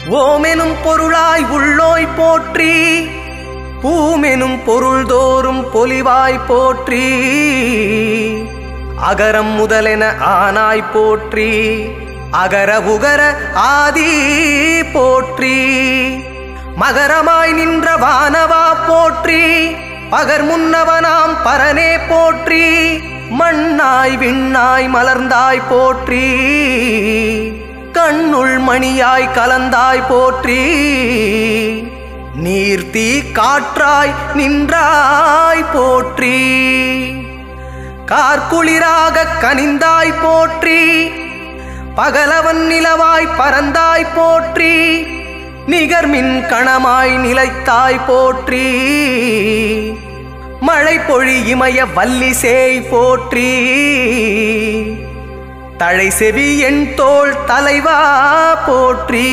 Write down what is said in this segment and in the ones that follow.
ஓமெனும் பொருளாய் உள்ளோய் போற்றி பூமெனும் பொருள்தோறும் பொலிவாய் போற்றி அகரம் முதலென ஆனாய் போற்றி அகர உகர ஆதி போற்றி மகரமாய் நின்ற வானவா போற்றி பகர் முன்னவனாம் பரனே போற்றி மண்ணாய் விண்ணாய் மலர்ந்தாய் போற்றி கண்ணுள் மணியாய் கலந்தாய் போற்றி நீர்த்தி காற்றாய் நின்றாய் போற்றி கார்குளிராக கனிந்தாய் போற்றி பகலவன் நிலவாய் பறந்தாய் போற்றி நிகர்மின் கணமாய் நிலைத்தாய் போற்றி மழை பொழி இமய வல்லிசேய் போற்றி தழை செவி என் தோள் தலைவா போற்றி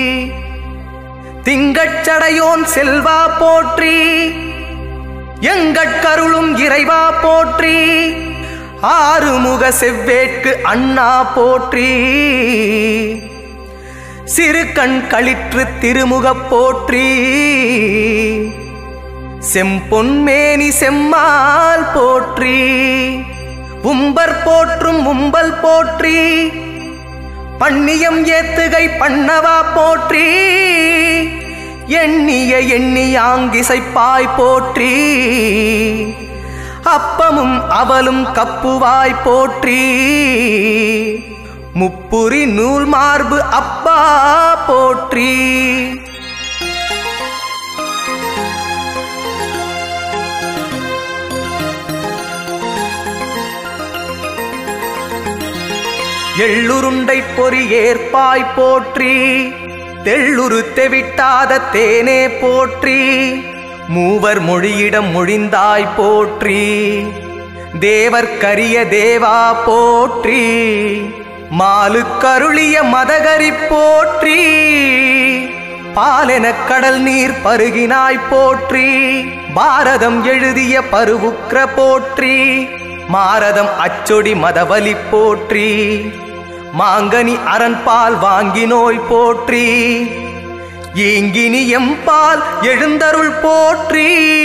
திங்கட்சடையோன் செல்வா போற்றி எங்கட்கருளும் இறைவா போற்றி ஆறுமுக செவ்வேட்கு அண்ணா போற்றி சிறு கண் களிற்று திருமுகப் போற்றி செம்பொன்மேனி செம்மால் போற்றி உம்பர் போற்றும் உம்பல் போற்றி பண்ணியம் ஏத்துகை பண்ணவா போற்றி எண்ணிய எண்ணியாங்கிசைப்பாய் போற்றி அப்பமும் அவலும் கப்புவாய் போற்றி முப்புரி நூல் மார்பு அப்பா போற்றி எள்ளுருண்டை பொறி ஏற்பாய் போற்றி தெள்ளுரு தெவிட்டாத தேனே போற்றி மூவர் மொழியிடம் மொழிந்தாய் போற்றி தேவர்க்கரிய தேவா போற்றி மாலுக்கருளிய மதகரி போற்றி பாலெனக் கடல் நீர் பருகினாய் போற்றி பாரதம் எழுதிய பருவுக்ர போற்றி மாரதம் அச்சொடி மதவலி போற்றி மாங்கனி அரண்பால் வாங்கினோய் போற்றி ஈங்கினி எம்பால் எழுந்தருள் போற்றி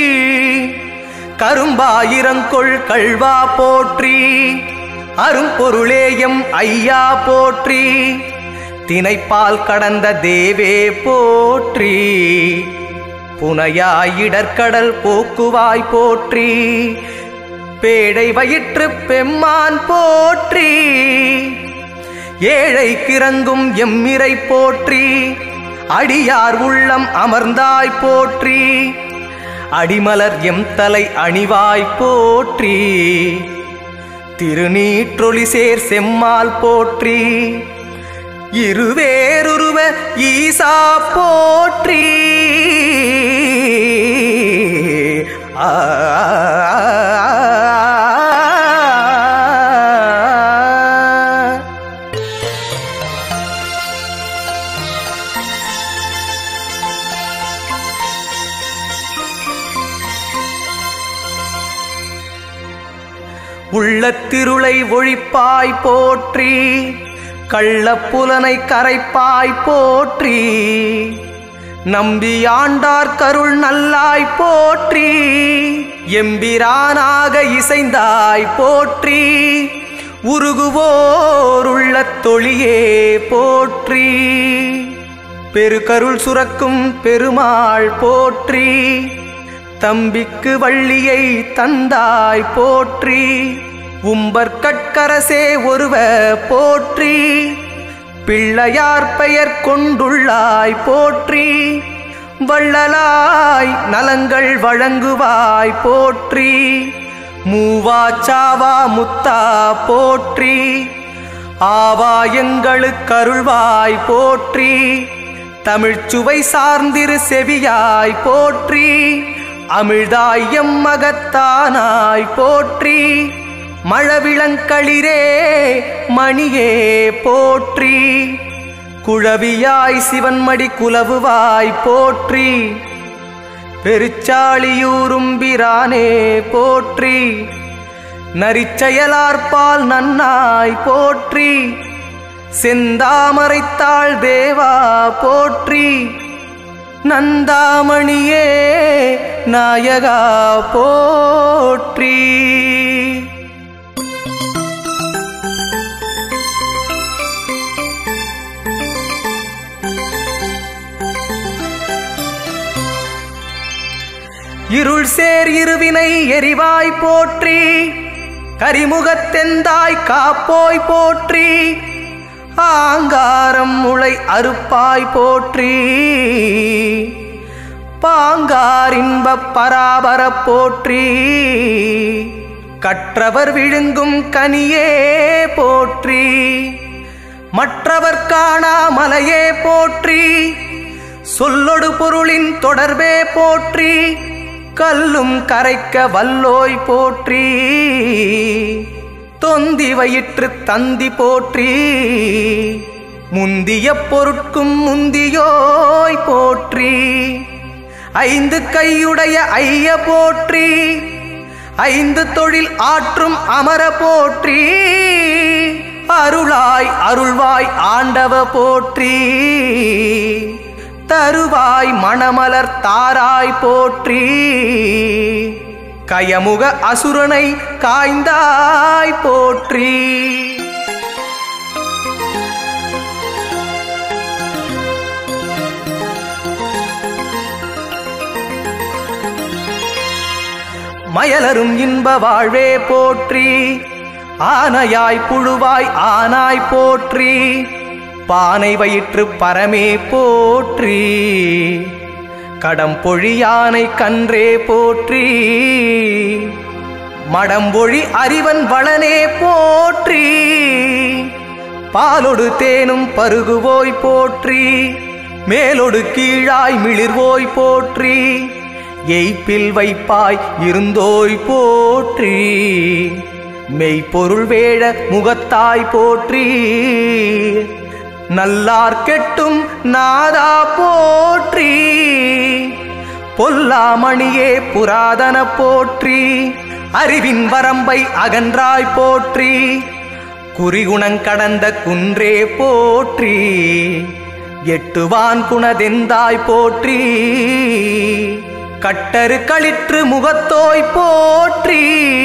கரும்பாயிரங்கொள் கள்வா போற்றி அரும்பொருளேயம் ஐயா போற்றி தினைப்பால் கடந்த தேவே போற்றி புனையாயிடற்கடல் போக்குவாய் போற்றி பேடை வயிற்று பெம்மான் போற்றி ஏழை கிறங்கும் எம்மிரை போற்றி அடியார் உள்ளம் அமர்ந்தாய் போற்றி அடிமலர் எம் தலை அணிவாய் போற்றி திருநீற்றொளி சேர் செம்மால் போற்றி இருவேருருவ ஈசா போற்றி ஆ உள்ளத்திருளை ஒழிப்பாய் போற்றி கள்ளப்புலனை கரைப்பாய் போற்றி நம்பி ஆண்டார் கருள் நல்லாய் போற்றி எம்பிரானாக இசைந்தாய் போற்றி உருகுவோர் உள்ள தொழியே போற்றி பெருகருள் சுரக்கும் பெருமாள் போற்றி தம்பிக்கு வள்ளியை தந்தாய் போற்றி உம்பர்கட்கரசே ஒருவ போற்றி பிள்ளையார் பெயர் கொண்டுள்ளாய் போற்றி வள்ளலாய் நலங்கள் வழங்குவாய் போற்றி மூவாச்சாவா முத்தா போற்றி ஆவா எங்களுக்கருள்வாய் போற்றி தமிழ்ச்சுவை சார்ந்திரு செவியாய் போற்றி அமிழ்தாய் எம்மகத்தானாய் போற்றி மழவிளங்களிரே மணியே போற்றி குழவியாய் சிவன்மடி குலவுவாய் போற்றி பெருச்சாளியூரும் பிரானே போற்றி நரிச்செயலார்பால் நன்னாய் போற்றி செந்தாமரைத்தாள் தேவா போற்றி நந்தாமணியே நாயகா போற்றி இருள் சேர் இருவினை எரிவாய் போற்றி கரிமுகத்தெந்தாய் காப்போய் போற்றி ஆங்காரம் முளை அறுப்பாய் போற்றி பாங்காரின்பப் பராபர போற்றி கற்றவர் விழுங்கும் கனியே போற்றி மற்றவர் காணா மலையே போற்றி சொல்லொடு பொருளின் தொடர்பே போற்றி கல்லும் கரைக்க வல்லோய் போற்றி தொந்தி வயிற்று தந்தி போற்றி முந்திய பொருட்கும் முந்தியோய் போற்றி ஐந்து கையுடைய ஐய போற்றி ஐந்து தொழில் ஆற்றும் அமர போற்றி அருளாய் அருள்வாய் ஆண்டவ போற்றி தருவாய் மணமலர் தாராய் போற்றி கயமுக அசுரனை காய்ந்தாய் போற்றி மயலரும் இன்ப வாழ்வே போற்றி ஆனையாய் புழுவாய் ஆனாய் போற்றி பானை வயிற்று பரமே போற்றி கடம்பொழியானை கன்றே போற்றி மடம்பொழி அறிவன் வளனே போற்றி பாலொடு தேனும் பருகுவோய் போற்றி மேலொடு கீழாய் மிளிர்வோய் போற்றி எய்ப்பில் வைப்பாய் இருந்தோய் போற்றி மெய்ப்பொருள் வேழ முகத்தாய் போற்றி நல்லார் கெட்டும் நாதா போற்றி பொல்லாமணியே புராதன போற்றி அறிவின் வரம்பை அகன்றாய் போற்றி குறிகுணங் கடந்த குன்றே போற்றி எட்டுவான் குணதெந்தாய் போற்றி கட்டரு களிற்று முகத்தோய் போற்றி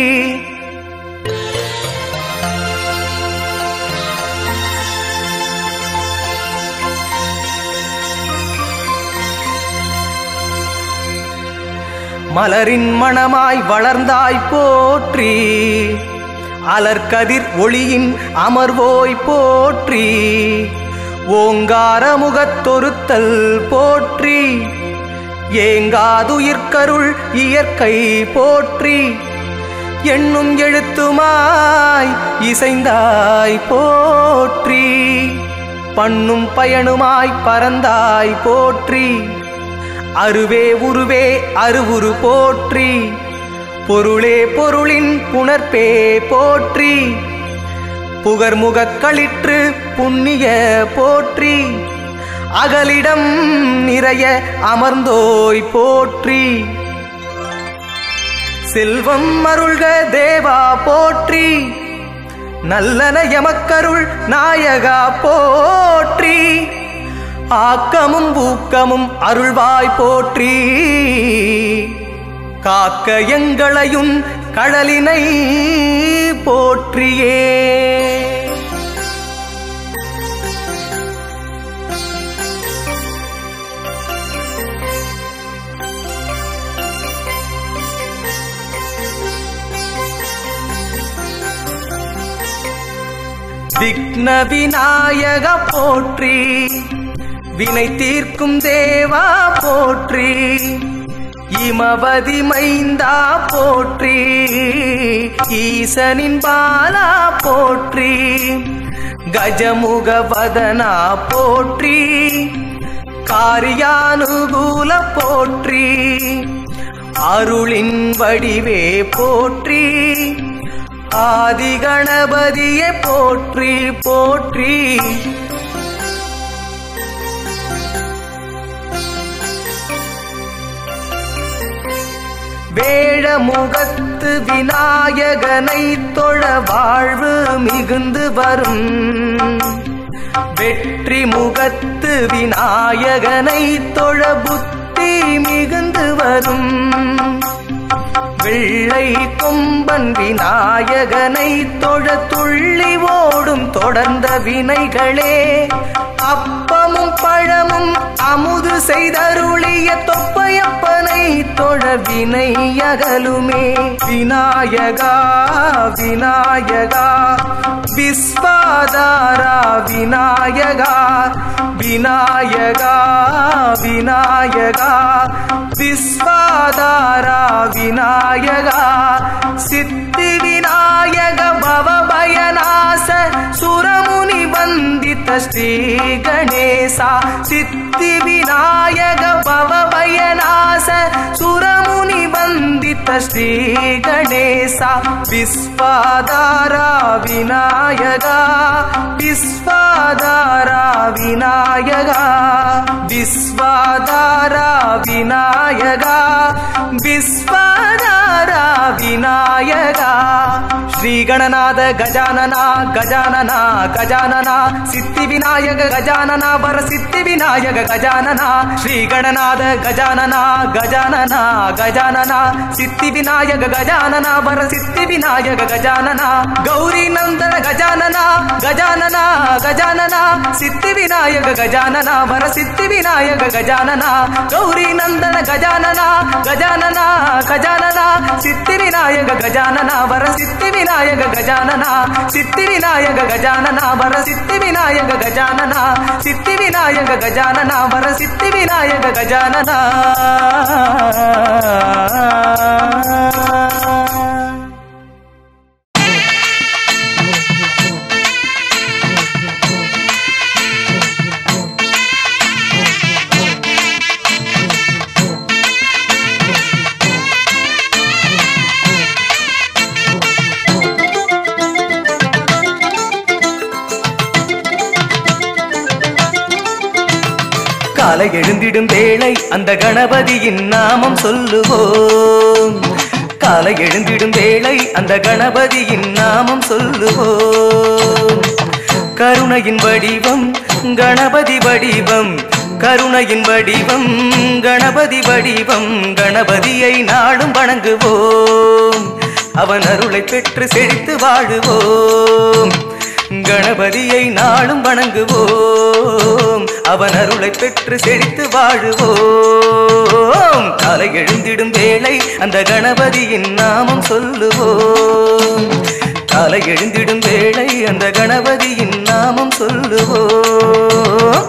மலரின் மணமாய் வளர்ந்தாய் போற்றி அலர்கதிர் ஒளியின் அமர்வோய் போற்றி ஓங்கார முகத்தொருத்தல் போற்றி ஏங்காதுயிர்கருள் இயற்கை போற்றி எண்ணும் எழுத்துமாய் இசைந்தாய் போற்றி பண்ணும் பயனுமாய் பறந்தாய் போற்றி அருவே உருவே அருவுரு போற்றி பொருளே பொருளின் புணர்ப்பே போற்றி புகர்முகக் களிற்று புண்ணிய போற்றி அகலிடம் நிறைய அமர்ந்தோய் போற்றி செல்வம் அருள்க தேவா போற்றி நல்லன எமக்கருள் நாயகா போற்றி ஆக்கமும் ஊக்கமும் அருள்வாய் போற்றி காக்க எங்களையும் கடலினை போற்றியே விக்ன விநாயக போற்றி வினை தீர்க்கும் தேவா போற்றி இமவதி மைந்தா போற்றி ஈசனின் பாலா போற்றி கஜமுக வதனா போற்றி காரியானுகூல போற்றி அருளின் வடிவே போற்றி ஆதிகணபதியே போற்றி போற்றி வேழமுகத்து விநாயகனை தொழ வாழ்வு மிகுந்து வரும் வெற்றி முகத்து விநாயகனை தொழ புத்தி மிகுந்து வரும் வெள்ளை கொம்பன் விநாயகனை தொழ துள்ளி ஓடும் தொடர்ந்த வினைகளே அப்பமும் பழமும் அமுது செய்தருளிய தொப்பையப்பனை தொழ வினை அகலுமே விநாயகா விநாயகா விஸ்வாதாரா விநாயகா விநாயகா விநாயகா விஸ்வாதாரா விநாயகா சித்தி விநாயக பவபயநாச சுரமுனி வந்தித்த ஸ்ரீ கணேசா சித்தி விநாயக பவபயநாச சுரமுனி வந்தித்த ஸ்ரீ கணேசா விஸ்வாதாரா விநாயகா விஸ்வாதாரா விநாயகா விஸ்வாதாரா விநாயகா விஸ்வாதாரா விநாயகா ಶ್ರೀಗಣನಾದ ಗಜಾನನ ಗಜಾನನ ಗಜಾನನ ಸಿದ್ಧಿ ವಿನಾಯಕ ಗಜಾನನ ಬರ ಸಿದ್ಧಿ ವಿನಾಯಕ ಗಜಾನನ ಶ್ರೀಗಣನಾದ ಗಜಾನನ ಗಜಾನನ ಗಜಾನನ ಸಿದ್ಧಿ ವಿನಾಯಕ ಗಜಾನನ ಬರ ಸಿದ್ಧಿ ವಿನಾಯಕ ಗಜಾನನ ಗೌರಿ ನಂದನ ಗಜಾನನ ಗಜಾನನ ಗಜಾನನ ಸಿದ್ಧಿ ವಿನಾಯಕ ಗಜಾನನ ಬರ ಸಿದ್ಧಿ ವಿನಾಯಕ ಗಜಾನನ ಗೌರಿ ನಂದನ ಗಜಾನನ ಗಜಾನನ ಗಜಾನನ ಸಿದ್ಧಿ ವಿನಾಯಕ ಗಜಾನನ ಬರ ಸಿದ್ಧಿ ವಿನಾಯಕ ಗಜಾನನ ಸಿದ್ಧಿ ವಿನಾಯಕ ಗಜಾನನ ಬರ ಸಿದ್ಧಿ ವಿನಾಯಕ ಗಜಾನನ ಸಿದ್ಧಿ ವಿನಾಯಕ ಗಜಾನನ ಬರ ಸಿದ್ಧಿ ವಿನಾಯಕ ಗಜಾನನ காலை எழுந்திடும் வேளை அந்த கணபதியின் நாமம் சொல்லுவோம் காலை எழுந்திடும் வேளை அந்த கணபதியின் நாமம் சொல்லுவோம் கருணையின் வடிவம் கணபதி வடிவம் கருணையின் வடிவம் கணபதி வடிவம் கணபதியை நாடும் வணங்குவோம் அவன் அருளை பெற்று செழித்து வாழுவோம் கணபதியை நாளும் வணங்குவோம் அவன் அருளை பெற்று செழித்து வாழுவோம் காலை எழுந்திடும் வேளை அந்த கணபதியின் நாமம் சொல்லுவோம் காலை எழுந்திடும் வேளை அந்த கணபதியின் நாமம் சொல்லுவோம்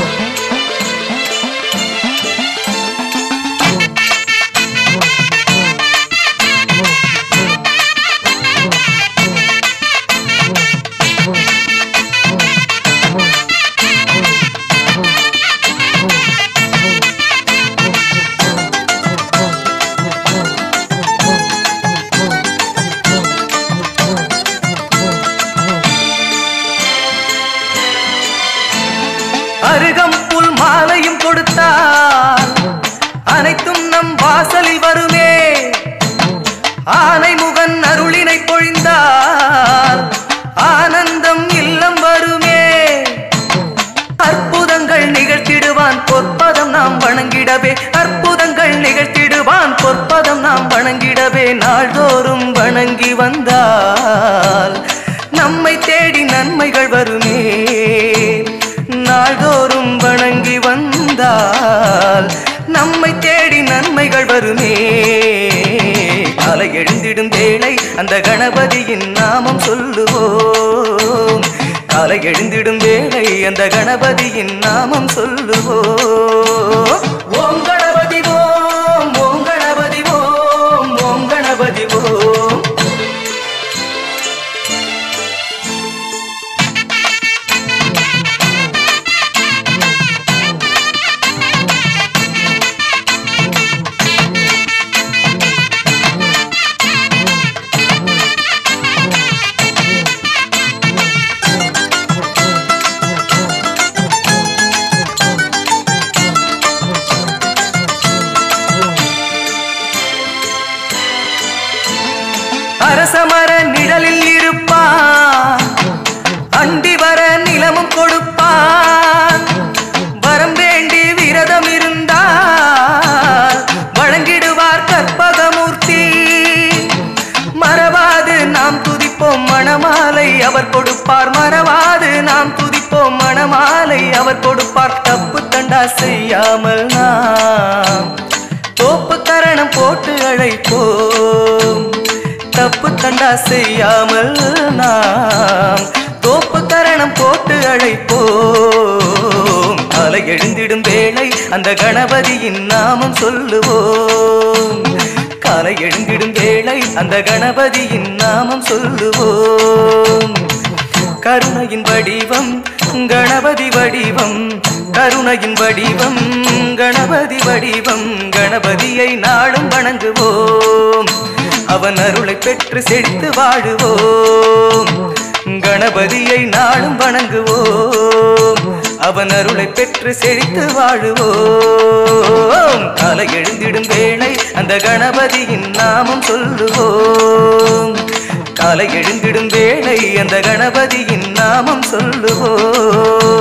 அருகம் புல் மாலையும் கொடுத்தால் அனைத்தும் நம் வாசலில் வருமே ஆனை முகன் அருளினை பொழிந்தால் ஆனந்தம் இல்லம் வருமே அற்புதங்கள் நிகழ்த்திடுவான் பொற்பதம் நாம் வணங்கிடவே அற்புதங்கள் நிகழ்த்திடுவான் பொற்பதம் நாம் வணங்கிடவே நாள்தோறும் வணங்கி வந்தால் நம்மை தேடி நன்மைகள் வருமே நாள்தோறும் வணங்கி வந்தால் நம்மை தேடி நன்மைகள் வருமே காலை எழுந்திடும் வேளை அந்த கணபதியின் நாமம் சொல்லுவோம் காலை எழுந்திடும் வேளை அந்த கணபதியின் நாமம் சொல்லுவோம் ஓம் கணபதி ஓம் ஓம் கணபதி ஓம் ஓம் கணபதி ஓம் அரசமர நிழலில் இருப்பான் அண்டி வர நிலமும் கொடுப்பான் தருவான் வரம் வேண்டி விரதம் இருந்தால் வழங்கிடுவார் கற்பகமூர்த்தி மறவாது நாம் துதிப்போம் மணமாலை அவர் கொடுப்பார் மறவாது நாம் துதிப்போம் மணமாலை அவர் கொடுப்பார் தப்பு தண்டா செய்யாமல் நாம் தோப்பு கரணம் போட்டு அழைப்போம் தப்பு தண்டா செய்யாமல் நாம் தோப்பு கரணம் போட்டு அழைப்போம் அலை எழுந்திடும் வேளை அந்த கணபதியின் நாமம் சொல்லுவோம் காலை எழுந்திடும் வேளை அந்த கணபதியின் நாமம் சொல்லுவோம் கருணையின் வடிவம் கணபதி வடிவம் கருணையின் வடிவம் கணபதி வடிவம் கணபதியை நாளும் வணங்குவோம் அவன் அருளை பெற்று செழித்து வாழுவோம் கணபதியை நாளும் வணங்குவோம் அவன் அருளை பெற்று செழித்து வாழுவோம் காலை எழுந்திடும் வேளை அந்த கணபதியின் நாமம் சொல்லுவோம் காலை எழுந்திடும் வேளை அந்த கணபதியின் நாமம் சொல்லுவோம்